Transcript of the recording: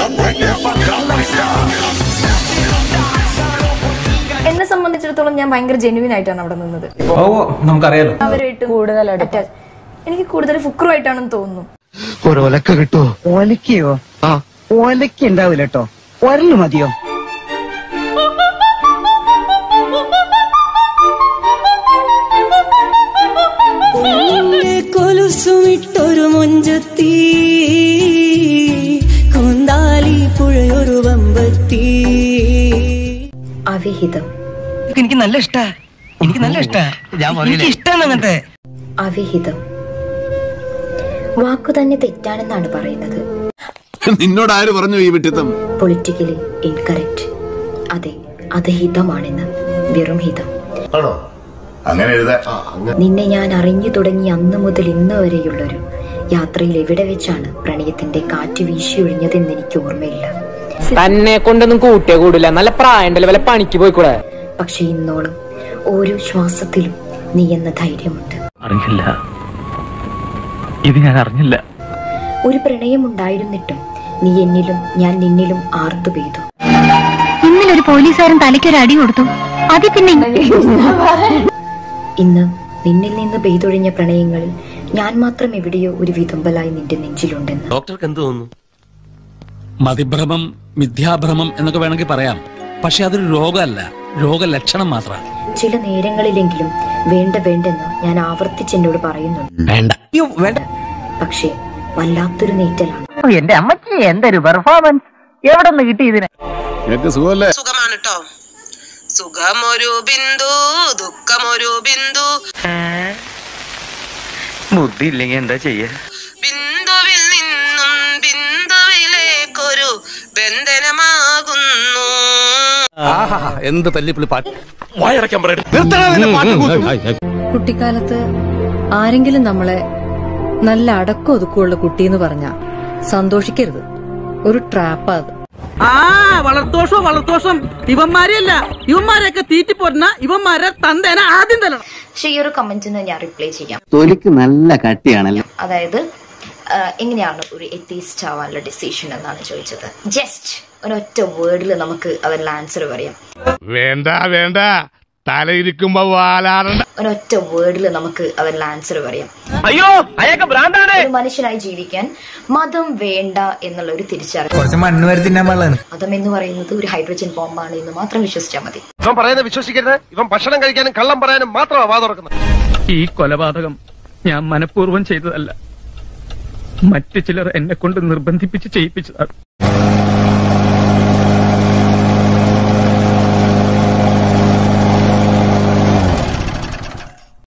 എന്നെ സംബന്ധിച്ചിടത്തോളം ഞാൻ ഭയങ്കര ജെന്യുവിൻ ആയിട്ടാണ് അവിടെ നിന്നത് ഓ നമുക്കറിയാലോ അവരായിട്ട് കൂടുതൽ എനിക്ക് കൂടുതൽ ഫുക്രുമായിട്ടാണെന്ന് തോന്നുന്നു ഒരൊലക്ക കിട്ടുമോ ഒലക്കയോ ആ ഒലക്ക ഉണ്ടാവില്ല കേട്ടോ ഒരല് മതിയോ കൊലുസുമിട്ടൊരു മൊഞ്ചത്തി കൊന്താലി പുഴയൊരു വമ്പത്തി അവിഹിതം എനിക്ക് നല്ല ഇഷ്ടാ എനിക്ക് നല്ല ഇഷ്ടാ എനിക്ക് ഇഷ്ടാണ് അങ്ങനത്തെ അവിഹിതം വാക്കു തന്നെ തെറ്റാണെന്നാണ് പറയുന്നത് നിന്നോട് ആര് പറഞ്ഞു ഈ വിട്ടിത്തം പൊളിറ്റിക്കലി ഇൻകറക്റ്റ് അതെ അത് ഹിതമാണെന്ന് വെറും ഹിതം ആണോ അങ്ങനെ എഴുതാ നിന്നെ ഞാൻ അറിഞ്ഞു തുടങ്ങി അന്ന് മുതൽ ഇന്ന് വരെയുള്ളൊരു യാത്രയിൽ എവിടെ വെച്ചാണ് പ്രണയത്തിന്റെ കാറ്റ് വീശിയൊഴിഞ്ഞതെന്ന് എനിക്ക് ഓർമ്മയില്ല തന്നെ കൊണ്ടൊന്നും കൂട്ടിയേ കൂടില്ല നല്ല പ്രായണ്ടല്ലേ വല്ല പണിക്ക് പോയിക്കൂടെ പക്ഷെ ഇന്നോളം ഓരോ ശ്വാസത്തിലും നീ എന്ന ധൈര്യമുണ്ട് അറിഞ്ഞില്ല ഇത് ഞാൻ അറിഞ്ഞില്ല ഒരു പ്രണയമുണ്ടായിരുന്നിട്ടും നീ എന്നിലും ഞാൻ നിന്നിലും ആർത്തു പെയ്തു ഇന്നലെ ഒരു പോലീസുകാരൻ തലയ്ക്കൊരു അടി കൊടുത്തു അത് പിന്നെ ഇന്ന് നിന്നിൽ നിന്ന് പെയ്തൊഴിഞ്ഞ പ്രണയങ്ങളിൽ ഞാൻ മാത്രം എവിടെയോ ഒരു വിതുമ്പലായി നിന്റെ നെഞ്ചിലുണ്ടെന്ന് ഡോക്ടർക്ക് എന്ത് തോന്നുന്നു മതിഭ്രമം മിഥ്യാഭ്രമം എന്നൊക്കെ വേണമെങ്കിൽ പറയാം പക്ഷെ അതൊരു രോഗമല്ല രോഗലക്ഷണം മാത്രമാണ് ചില നേരങ്ങളിലെങ്കിലും വേണ്ട വേണ്ടെന്ന് ഞാൻ ആവർത്തിച്ച് എന്നോട് പറയുന്നുണ്ട് വേണ്ട പക്ഷേ വല്ലാത്തൊരു നീറ്റലാണ് എന്റെ അമ്മച്ചി എന്തൊരു പെർഫോമൻസ് എവിടെ നിന്ന് കിട്ടി ഇതിന് നിനക്ക് സുഖമല്ലേ സുഖമാണ് കേട്ടോ സുഖമൊരു ബിന്ദു ദുഃഖമൊരു ബിന്ദു ബുദ്ധി ഇല്ലെങ്കിൽ എന്താ ചെയ്യാ ബിന്ദുവിൽ നിന്നും ബിന്ദുവിലേക്കൊരു ബന്ധനമാകുന്നു എന്ത് തല്ലിപ്പുള്ളി പാട്ട് കുട്ടിക്കാലത്ത് ആരെങ്കിലും നമ്മളെ നല്ല അടക്കം ഒതുക്കമുള്ള കുട്ടിയെന്ന് പറഞ്ഞ സന്തോഷിക്കരുത് ഒരു ട്രാപ്പാ അത് ആ വളർത്തോഷം വളർത്തോഷം ഇവന്മാരെയല്ല ഇവന്മാരെയൊക്കെ തീറ്റിപ്പോരുന്ന ഇവന്മാരെ തന്തേന ആദ്യം തരണം പക്ഷെ ഈ ഒരു കമന്റിന് ഞാൻ റിപ്ലൈ ചെയ്യാം തൊലിക്ക് നല്ല കട്ടിയാണല്ലോ അതായത് ആ, എങ്ങനെയാണ് ഒരു എത്തീസ്റ്റ് ആവാനുള്ള ഡിസിഷൻ എന്നാണ് ചോദിച്ചത് ജസ്റ്റ് ഒരൊറ്റ വേർഡിൽ നമുക്ക് അവരുടെ ആൻസർ പറയാം വേണ്ട വേണ്ട തലയിരിക്കുമ്പോ വാലാറണ്ട ഒരൊറ്റ വേർഡിൽ നമുക്ക് അവരുടെ ആൻസർ പറയാം അയ്യോ അയാൾക്ക് ഭ്രാന്താണ് ഒരു മനുഷ്യനായി ജീവിക്കാൻ മതം വേണ്ട എന്നുള്ള ഒരു തിരിച്ചറിവ് കുറച്ച് മണ്ണ് വരെ തിന്നാൻ പാടില്ലാണ് മതം എന്ന് പറയുന്നത് ഒരു ഹൈഡ്രജൻ ബോംബാണ് എന്ന് മാത്രം വിശ്വസിച്ചാൽ മതി ഇവൻ പറയുന്നത് വിശ്വസിക്കരുത് ഇവൻ ഭക്ഷണം കഴിക്കാനും കള്ളം പറയാനും മാത്രമാ വാ തുറക്കുന്നത് ഈ കൊലപാതകം ഞാൻ മനഃപൂർവ്വം ചെയ്തതല്ല മറ്റു ചിലർ എന്നെ കൊണ്ട് നിർബന്ധിപ്പിച്ച് ചെയ്യിപ്പിച്ചതാണ്